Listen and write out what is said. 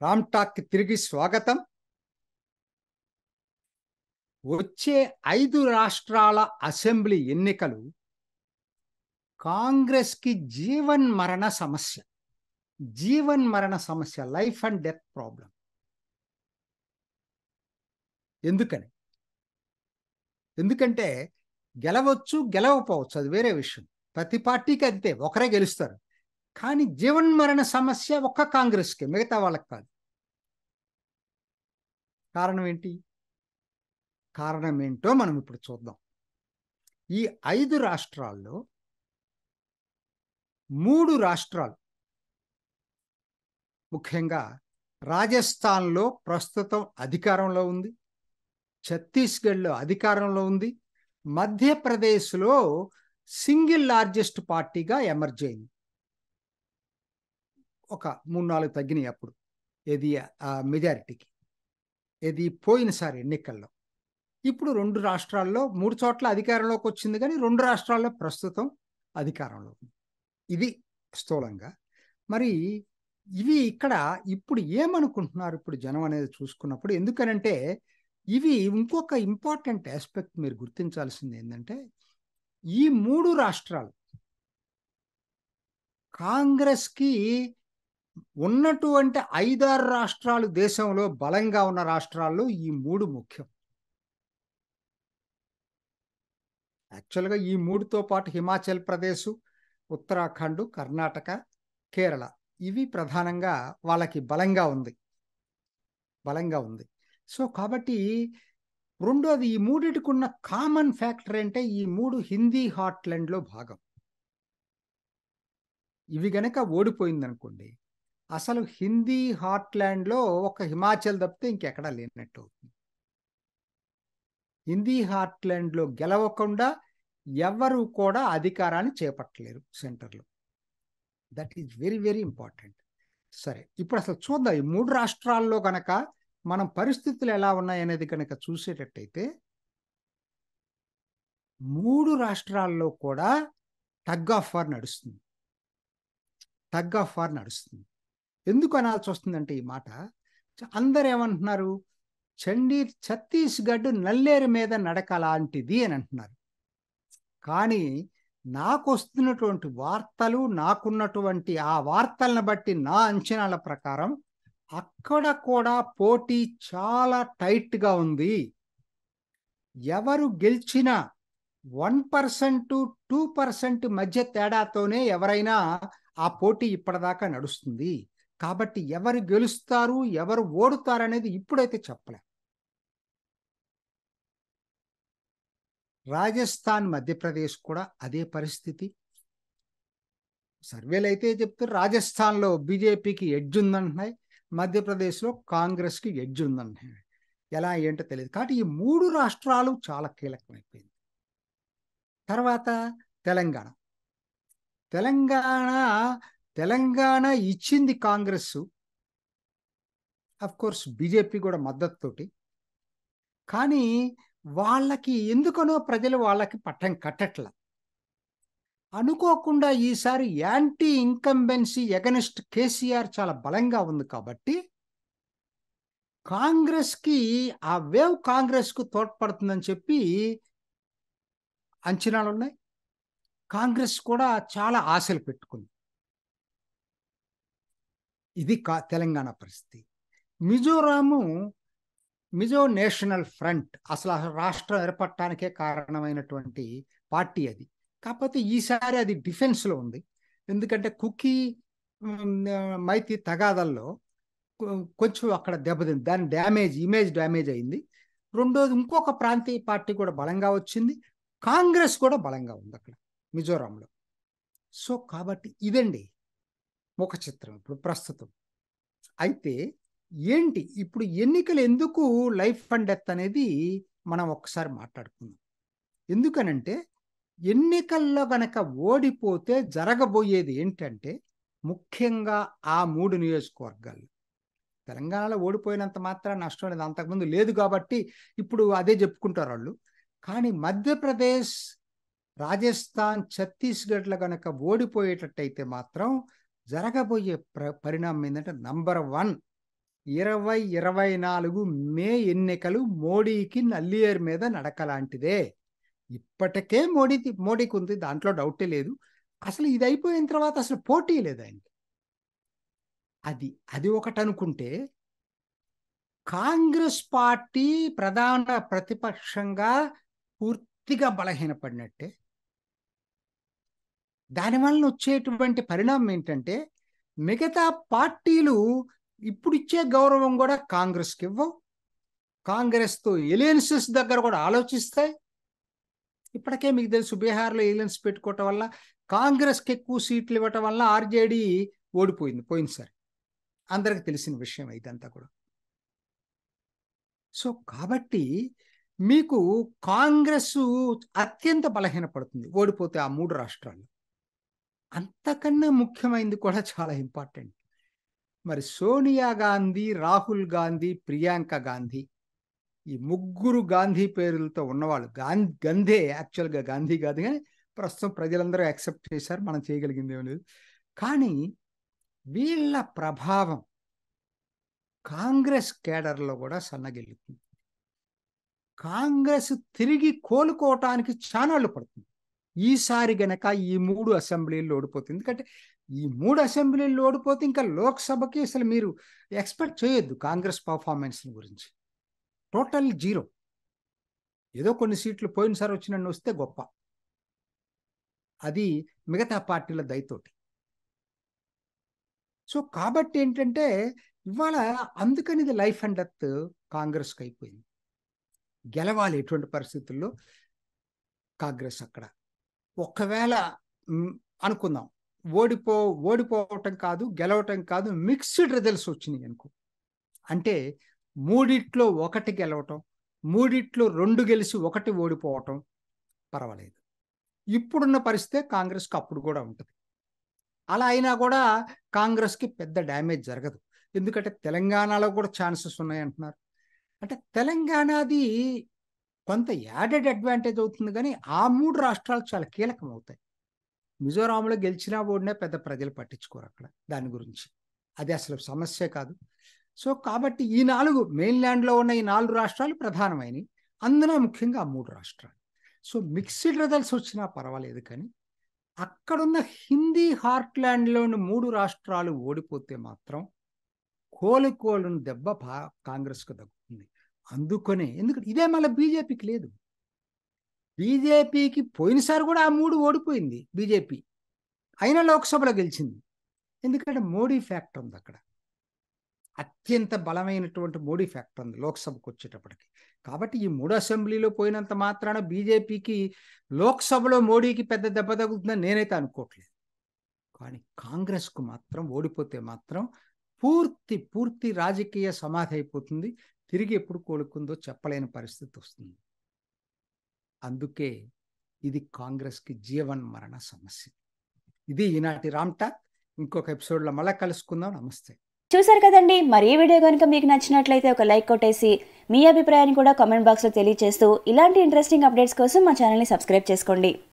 Ram talk తిరిగి స్వాగతం వచ్చే ఐదు రాష్ట్రాల అసెంబ్లీ ఎన్నికలు కాంగ్రెస్కి జీవన్ మరణ సమస్య జీవన్ మరణ సమస్య లైఫ్ అండ్ డెత్ ప్రాబ్లం ఎందుకని ఎందుకంటే గెలవచ్చు గెలవకపోవచ్చు అది వేరే విషయం ప్రతి పార్టీకి అంతే ఒకరే గెలుస్తారు కానీ జీవన్ మరణ సమస్య ఒక్క కాంగ్రెస్కి మిగతా వాళ్ళకి కాదు కారణం ఏంటి కారణం ఏంటో మనం ఇప్పుడు చూద్దాం ఈ ఐదు రాష్ట్రాల్లో మూడు రాష్ట్రాలు ముఖ్యంగా రాజస్థాన్లో ప్రస్తుతం అధికారంలో ఉంది ఛత్తీస్గఢ్లో అధికారంలో ఉంది మధ్యప్రదేశ్లో సింగిల్ లార్జెస్ట్ పార్టీగా ఎమర్జ్ అయింది ఒక మూడు నాలుగు తగ్గినాయి అప్పుడు ఏది మెజారిటీకి ఏది పోయినసారి ఎన్నికల్లో ఇప్పుడు రెండు రాష్ట్రాల్లో మూడు చోట్ల అధికారంలోకి వచ్చింది కానీ రెండు రాష్ట్రాల్లో ప్రస్తుతం అధికారంలో ఉంది ఇది స్థూలంగా మరి ఇవి ఇక్కడ ఇప్పుడు ఏమనుకుంటున్నారు ఇప్పుడు జనం అనేది చూసుకున్నప్పుడు ఎందుకనంటే ఇవి ఇంకొక ఇంపార్టెంట్ ఆస్పెక్ట్ మీరు గుర్తించాల్సింది ఏంటంటే ఈ మూడు రాష్ట్రాలు కాంగ్రెస్కి ఉన్నటువంటి ఐదారు రాష్ట్రాలు దేశంలో బలంగా ఉన్న రాష్ట్రాల్లో ఈ మూడు ముఖ్యం యాక్చువల్గా ఈ మూడుతో పాటు హిమాచల్ ప్రదేశ్ ఉత్తరాఖండ్ కర్ణాటక కేరళ ఇవి ప్రధానంగా వాళ్ళకి బలంగా ఉంది బలంగా ఉంది సో కాబట్టి రెండోది ఈ మూడిటికి ఉన్న కామన్ ఫ్యాక్టర్ అంటే ఈ మూడు హిందీ హార్ట్లాండ్లో భాగం ఇవి గనక ఓడిపోయింది అనుకోండి అసలు హిందీ హార్ట్లాండ్లో ఒక హిమాచల్ తప్పితే ఇంకెక్కడా లేనట్టు అవుతుంది హిందీ హార్ట్లాండ్లో గెలవకుండా ఎవరు కూడా అధికారాన్ని చేపట్టలేరు సెంటర్లో that is very very important సరే ఇప్పుడు అసలు చూద్దాం ఈ మూడు రాష్ట్రాల్లో కనుక మనం పరిస్థితులు ఎలా ఉన్నాయనేది కనుక చూసేటట్టయితే మూడు రాష్ట్రాల్లో కూడా టగ్ ఆఫ్ వార్ నడుస్తుంది టగ్ ఆఫ్ వార్ నడుస్తుంది ఎందుకు అనాల్సి వస్తుందంటే ఈ మాట అందరు ఏమంటున్నారు చండీ ఛత్తీస్గఢ్ నల్లేరు మీద నడక లాంటిది అని అంటున్నారు కానీ నాకు వస్తున్నటువంటి వార్తలు నాకున్నటువంటి ఆ వార్తలను బట్టి నా అంచనాల ప్రకారం అక్కడ కూడా పోటీ చాలా టైట్గా ఉంది ఎవరు గెలిచినా వన్ పర్సెంట్ టూ పర్సెంట్ మధ్య తేడాతోనే ఎవరైనా ఆ పోటీ ఇప్పటిదాకా నడుస్తుంది కాబట్టి ఎవరు గెలుస్తారు ఎవరు ఓడుతారు అనేది ఇప్పుడైతే చెప్పలే రాజస్థాన్ మధ్యప్రదేశ్ కూడా అదే పరిస్థితి సర్వేలు అయితే చెప్తారు రాజస్థాన్లో బీజేపీకి ఎడ్జ్ ఉందంటున్నాయి మధ్యప్రదేశ్లో కాంగ్రెస్కి ఎడ్జ్ ఉందంటున్నాయి ఎలా ఏంటో తెలియదు కాబట్టి ఈ మూడు రాష్ట్రాలు చాలా కీలకమైపోయింది తర్వాత తెలంగాణ తెలంగాణ తెలంగాణ ఇచ్చింది కాంగ్రెస్ కోర్స్ బీజేపీ కూడా మద్దతుతోటి కానీ వాళ్ళకి ఎందుకనో ప్రజలు వాళ్ళకి పట్టం కట్టట్ల అనుకోకుండా ఈసారి యాంటీ ఇన్కంబెన్సీ ఎగనిస్ట్ కేసీఆర్ చాలా బలంగా ఉంది కాబట్టి కాంగ్రెస్కి ఆ వేవ్ కాంగ్రెస్కు తోడ్పడుతుందని చెప్పి అంచనాలు ఉన్నాయి కాంగ్రెస్ కూడా చాలా ఆశలు పెట్టుకుంది ఇది కా తెలంగాణ పరిస్థితి మిజోరాము మిజో నేషనల్ ఫ్రంట్ అసలు రాష్ట్రం ఏర్పడటానికే కారణమైనటువంటి పార్టీ అది కాకపోతే ఈసారి అది డిఫెన్స్లో ఉంది ఎందుకంటే కుకీ మైతి తగాదల్లో కొంచెం అక్కడ దెబ్బతింది దాని డ్యామేజ్ ఇమేజ్ డ్యామేజ్ అయింది రెండోది ఇంకొక ప్రాంతీయ పార్టీ కూడా బలంగా వచ్చింది కాంగ్రెస్ కూడా బలంగా ఉంది అక్కడ మిజోరాంలో సో కాబట్టి ఇదండి ముఖ చిత్రం ఇప్పుడు ప్రస్తుతం అయితే ఏంటి ఇప్పుడు ఎన్నికలు ఎందుకు లైఫ్ అండ్ డెత్ అనేది మనం ఒక్కసారి మాట్లాడుకుందాం ఎందుకనంటే ఎన్నికల్లో గనక ఓడిపోతే జరగబోయేది ఏంటంటే ముఖ్యంగా ఆ మూడు నియోజకవర్గాలు తెలంగాణలో ఓడిపోయినంత మాత్రం నష్టం లేదు అంతకుముందు లేదు కాబట్టి ఇప్పుడు అదే చెప్పుకుంటారు వాళ్ళు కానీ మధ్యప్రదేశ్ రాజస్థాన్ ఛత్తీస్గఢ్లో గనక ఓడిపోయేటట్టయితే మాత్రం జరగబోయే ప్ర పరిణామం ఏంటంటే నంబర్ వన్ ఇరవై ఇరవై నాలుగు మే ఎన్నికలు మోడీకి నల్లియేరు మీద నడక లాంటిదే ఇప్పటికే మోడీ మోడీకి ఉంది దాంట్లో డౌటే లేదు అసలు ఇది అయిపోయిన తర్వాత అసలు పోటీ లేదు ఆయనకి అది అది ఒకటి అనుకుంటే కాంగ్రెస్ పార్టీ ప్రధాన ప్రతిపక్షంగా పూర్తిగా బలహీనపడినట్టే దానివల్ల వచ్చేటువంటి పరిణామం ఏంటంటే మిగతా పార్టీలు ఇప్పుడు ఇచ్చే గౌరవం కూడా కాంగ్రెస్కి ఇవ్వవు కాంగ్రెస్తో ఎలియన్సెస్ దగ్గర కూడా ఆలోచిస్తాయి ఇప్పటికే మీకు తెలుసు బీహార్లో ఎలియన్స్ పెట్టుకోవటం వల్ల కాంగ్రెస్కి ఎక్కువ సీట్లు ఇవ్వటం వల్ల ఆర్జేడీ ఓడిపోయింది పోయినసారి అందరికి తెలిసిన విషయం ఇదంతా కూడా సో కాబట్టి మీకు కాంగ్రెస్ అత్యంత బలహీనపడుతుంది ఓడిపోతే ఆ మూడు రాష్ట్రాలు అంతకన్నా ముఖ్యమైనది కూడా చాలా ఇంపార్టెంట్ మరి సోనియా గాంధీ రాహుల్ గాంధీ ప్రియాంక గాంధీ ఈ ముగ్గురు గాంధీ పేరులతో ఉన్నవాళ్ళు గాంధీ గంధే యాక్చువల్గా గాంధీ కాదు కానీ ప్రస్తుతం ప్రజలందరూ యాక్సెప్ట్ చేశారు మనం చేయగలిగింది ఏం లేదు కానీ వీళ్ళ ప్రభావం కాంగ్రెస్ కేడర్లో కూడా సన్నగిల్లుతుంది కాంగ్రెస్ తిరిగి కోలుకోవటానికి చానాళ్ళు పడుతుంది ఈసారి గనక ఈ మూడు అసెంబ్లీలు ఓడిపోతుంది ఎందుకంటే ఈ మూడు అసెంబ్లీలు ఓడిపోతే ఇంకా లోక్సభకి అసలు మీరు ఎక్స్పెక్ట్ చేయొద్దు కాంగ్రెస్ పర్ఫార్మెన్స్ గురించి టోటల్ జీరో ఏదో కొన్ని సీట్లు పోయినసారి వచ్చినన్ను వస్తే గొప్ప అది మిగతా పార్టీల దయతోటి సో కాబట్టి ఏంటంటే ఇవాళ అందుకని ఇది లైఫ్ అండ్ డెత్ కాంగ్రెస్కి అయిపోయింది గెలవాలి ఎటువంటి పరిస్థితుల్లో కాంగ్రెస్ అక్కడ ఒకవేళ అనుకుందాం ఓడిపో ఓడిపోవటం కాదు గెలవటం కాదు మిక్స్డ్ రిజల్ట్స్ వచ్చినాయి అనుకో అంటే మూడిట్లో ఒకటి గెలవటం మూడిట్లో రెండు గెలిచి ఒకటి ఓడిపోవటం పర్వాలేదు ఇప్పుడున్న పరిస్థితే కాంగ్రెస్కి అప్పుడు కూడా ఉంటుంది అలా అయినా కూడా కాంగ్రెస్కి పెద్ద డ్యామేజ్ జరగదు ఎందుకంటే తెలంగాణలో కూడా ఛాన్సెస్ ఉన్నాయంటున్నారు అంటే తెలంగాణది కొంత యాడెడ్ అడ్వాంటేజ్ అవుతుంది కానీ ఆ మూడు రాష్ట్రాలు చాలా కీలకం అవుతాయి మిజోరాంలో గెలిచినా ఓడినా పెద్ద ప్రజలు పట్టించుకోరు అక్కడ దాని గురించి అది అసలు సమస్య కాదు సో కాబట్టి ఈ నాలుగు మెయిన్ల్యాండ్లో ఉన్న ఈ నాలుగు రాష్ట్రాలు ప్రధానమైనవి అందున ముఖ్యంగా ఆ మూడు రాష్ట్రాలు సో మిక్స్డ్ రిజల్ట్స్ వచ్చినా పర్వాలేదు కానీ అక్కడున్న హిందీ హార్ట్లాండ్లోని మూడు రాష్ట్రాలు ఓడిపోతే మాత్రం కోలుకోలను దెబ్బ కాంగ్రెస్కు తగ్గుతుంది అందుకనే ఎందుకంటే ఇదే మళ్ళీ బీజేపీకి లేదు బీజేపీకి పోయినసారి కూడా ఆ మూడు ఓడిపోయింది బీజేపీ అయినా లోక్సభలో గెలిచింది ఎందుకంటే మోడీ ఫ్యాక్టర్ ఉంది అక్కడ అత్యంత బలమైనటువంటి మోడీ ఫ్యాక్టర్ ఉంది లోక్సభకు వచ్చేటప్పటికి కాబట్టి ఈ మూడు అసెంబ్లీలో పోయినంత మాత్రాన బీజేపీకి లోక్సభలో మోడీకి పెద్ద దెబ్బ తగులుతుందని నేనైతే అనుకోవట్లేదు కానీ కాంగ్రెస్కు మాత్రం ఓడిపోతే మాత్రం పూర్తి పూర్తి రాజకీయ సమాధి అయిపోతుంది తిరిగి ఎప్పుడు కోలుకుందో చెప్పలేని పరిస్థితి వస్తుంది అందుకే ఇది కాంగ్రెస్కి జీవన్ మరణ సమస్య ఇది ఈనాటి రామ్టాక్ ఇంకొక ఎపిసోడ్లో మళ్ళీ కలుసుకుందాం నమస్తే చూసారు కదండి మరి ఈ వీడియో కనుక మీకు నచ్చినట్లయితే ఒక లైక్ కొట్టేసి మీ అభిప్రాయాన్ని కూడా కామెంట్ బాక్స్లో తెలియజేస్తూ ఇలాంటి ఇంట్రెస్టింగ్ అప్డేట్స్ కోసం మా ఛానల్ని సబ్స్క్రైబ్ చేసుకోండి